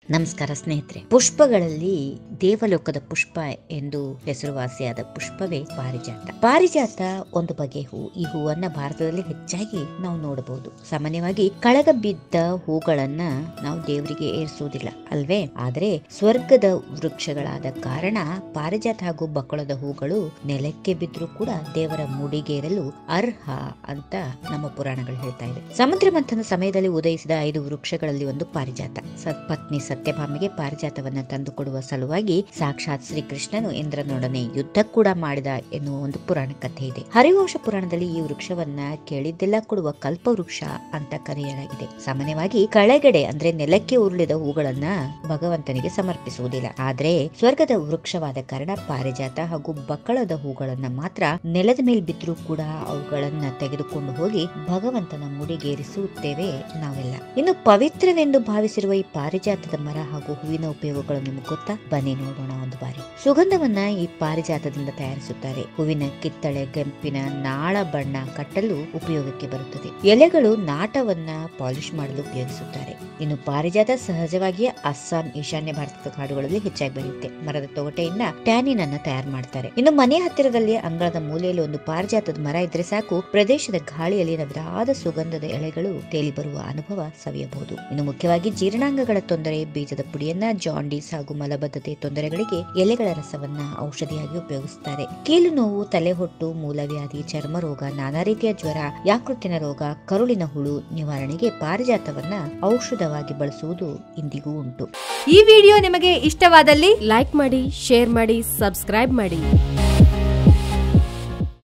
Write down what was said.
ನಮಸ್ಕಾರ ಸ್ನೇಹಿತರೆ ಪುಷ್ಪಗಳಲ್ಲಿ ದೇವಲೋಕದ ಪುಷ್ಪ ಎಂದು ಹೆಸರುವಾಸಿಯಾದ ಪುಷ್ಪವೇ ಪಾರಿಜಾತ ಪಾರಿಜಾತ ಒಂದು ಬಗೆಯ ಹೂ ಈ ಹೂವನ್ನ ಭಾರತದಲ್ಲಿ ಹೆಚ್ಚಾಗಿ ನಾವು ನೋಡಬಹುದು ಸಾಮಾನ್ಯವಾಗಿ ಕಳಗ ಬಿದ್ದ ಹೂಗಳನ್ನ ನಾವು ದೇವರಿಗೆ ಏರಿಸುವುದಿಲ್ಲ ಅಲ್ವೇ ಆದರೆ ಸ್ವರ್ಗದ ವೃಕ್ಷಗಳಾದ ಕಾರಣ ಪಾರಿಜಾತ ಹಾಗೂ ಬಕ್ಕಳದ ಹೂಗಳು ನೆಲಕ್ಕೆ ಬಿದ್ದರೂ ಕೂಡ ದೇವರ ಮುಡಿಗೇರಲು ಅರ್ಹ ಅಂತ ನಮ್ಮ ಪುರಾಣಗಳು ಹೇಳ್ತಾ ಇದೆ ಸಮುದ್ರ ಮಂಥನ ಸಮಯದಲ್ಲಿ ಉದಯಿಸಿದ ಐದು ವೃಕ್ಷಗಳಲ್ಲಿ ಒಂದು ಪಾರಿಜಾತ ಸ- ಪತ್ನಿ ಸತ್ಯಭಾಮಿಗೆ ಪಾರಿಜಾತವನ್ನ ತಂದುಕೊಡುವ ಸಲುವಾಗಿ ಸಾಕ್ಷಾತ್ ಶ್ರೀಕೃಷ್ಣನು ಇಂದ್ರನೊಡನೆ ಯುದ್ಧ ಕೂಡ ಮಾಡಿದ ಎನ್ನುವ ಒಂದು ಪುರಾಣ ಕಥೆ ಇದೆ ಹರಿವಂಶ ಪುರಾಣದಲ್ಲಿ ಈ ವೃಕ್ಷವನ್ನ ಕೇಳಿದ್ದೆಲ್ಲ ಕೊಡುವ ಕಲ್ಪವೃಕ್ಷ ಅಂತ ಕರೆಯಲಾಗಿದೆ ಸಾಮಾನ್ಯವಾಗಿ ಕೆಳಗಡೆ ಅಂದ್ರೆ ನೆಲಕ್ಕೆ ಉರುಳಿದ ಹೂಗಳನ್ನ ಭಗವಂತನಿಗೆ ಸಮರ್ಪಿಸುವುದಿಲ್ಲ ಆದ್ರೆ ಸ್ವರ್ಗದ ವೃಕ್ಷವಾದ ಕಾರಣ ಪಾರಿಜಾತ ಹಾಗೂ ಬಕ್ಕಳದ ಹೂಗಳನ್ನ ಮಾತ್ರ ನೆಲದ ಮೇಲೆ ಬಿದ್ದರೂ ಕೂಡ ಅವುಗಳನ್ನ ತೆಗೆದುಕೊಂಡು ಹೋಗಿ ಭಗವಂತನ ಮುಡಿಗೇರಿಸುತ್ತೇವೆ ನಾವೆಲ್ಲ ಇನ್ನು ಪವಿತ್ರವೆಂದು ಭಾವಿಸಿರುವ ಈ ಪಾರಿಜಾತದ ಮರ ಹಾಗೂ ಹೂವಿನ ಉಪಯೋಗಗಳು ನಿಮಗೆ ಗೊತ್ತಾ ಬನ್ನಿ ನೋಡೋಣ ಒಂದು ಬಾರಿ ಸುಗಂಧವನ್ನ ಈ ಪಾರಿಜಾತದಿಂದ ತಯಾರಿಸುತ್ತಾರೆ ಹೂವಿನ ಕಿತ್ತಳೆ ಕೆಂಪಿನ ನಾಳ ಬಣ್ಣ ಕಟ್ಟಲು ಉಪಯೋಗಕ್ಕೆ ಬರುತ್ತದೆ ಎಲೆಗಳು ನಾಟವನ್ನ ಪಾಲಿಶ್ ಮಾಡಲು ಉಪಯೋಗಿಸುತ್ತಾರೆ ಇನ್ನು ಪಾರಿಜಾತ ಸಹಜವಾಗಿಯೇ ಅಸ್ಸಾಂ ಈಶಾನ್ಯ ಭಾರತದ ಕಾಡುಗಳಲ್ಲಿ ಹೆಚ್ಚಾಗಿ ಬೆಳೆಯುತ್ತೆ ಮರದ ತೊಗಟೆಯಿಂದ ಟ್ಯಾನಿನ್ ಅನ್ನ ತಯಾರು ಮಾಡ್ತಾರೆ ಇನ್ನು ಮನೆ ಹತ್ತಿರದಲ್ಲಿ ಅಂಗಳದ ಮೂಲೆಯಲ್ಲಿ ಒಂದು ಪಾರಿಜಾತದ ಮರ ಇದ್ರೆ ಸಾಕು ಪ್ರದೇಶದ ಗಾಳಿಯಲ್ಲಿ ನವಿರಾದ ಸುಗಂಧದ ಎಳೆಗಳು ತೇಲಿ ಬರುವ ಅನುಭವ ಸವಿಯಬಹುದು ಇನ್ನು ಮುಖ್ಯವಾಗಿ ಜೀರ್ಣಾಂಗಗಳ ತೊಂದರೆ ಬೀಜದ ಪುಡಿಯನ್ನ ಜಾಂಡೀಸ್ ಹಾಗೂ ಮಲಬದ್ಧತೆ ತೊಂದರೆಗಳಿಗೆ ಎಲೆಗಳ ರಸವನ್ನ ಔಷಧಿಯಾಗಿ ಉಪಯೋಗಿಸುತ್ತಾರೆ ಕೀಲು ನೋವು ತಲೆಹೊಟ್ಟು ಮೂಲವ್ಯಾಧಿ ಚರ್ಮ ರೋಗ ನಾನಾ ರೀತಿಯ ಜ್ವರ ಯಾಕೃತಿನ ರೋಗ ಕರುಳಿನ ಹುಳು ನಿವಾರಣೆಗೆ ಪಾರಿಜಾತವನ್ನ ಔಷಧವಾಗಿ ಬಳಸುವುದು ಇಂದಿಗೂ ಉಂಟು ಈ ವಿಡಿಯೋ ನಿಮಗೆ ಇಷ್ಟವಾದಲ್ಲಿ ಲೈಕ್ ಮಾಡಿ ಶೇರ್ ಮಾಡಿ ಸಬ್ಸ್ಕ್ರೈಬ್ ಮಾಡಿ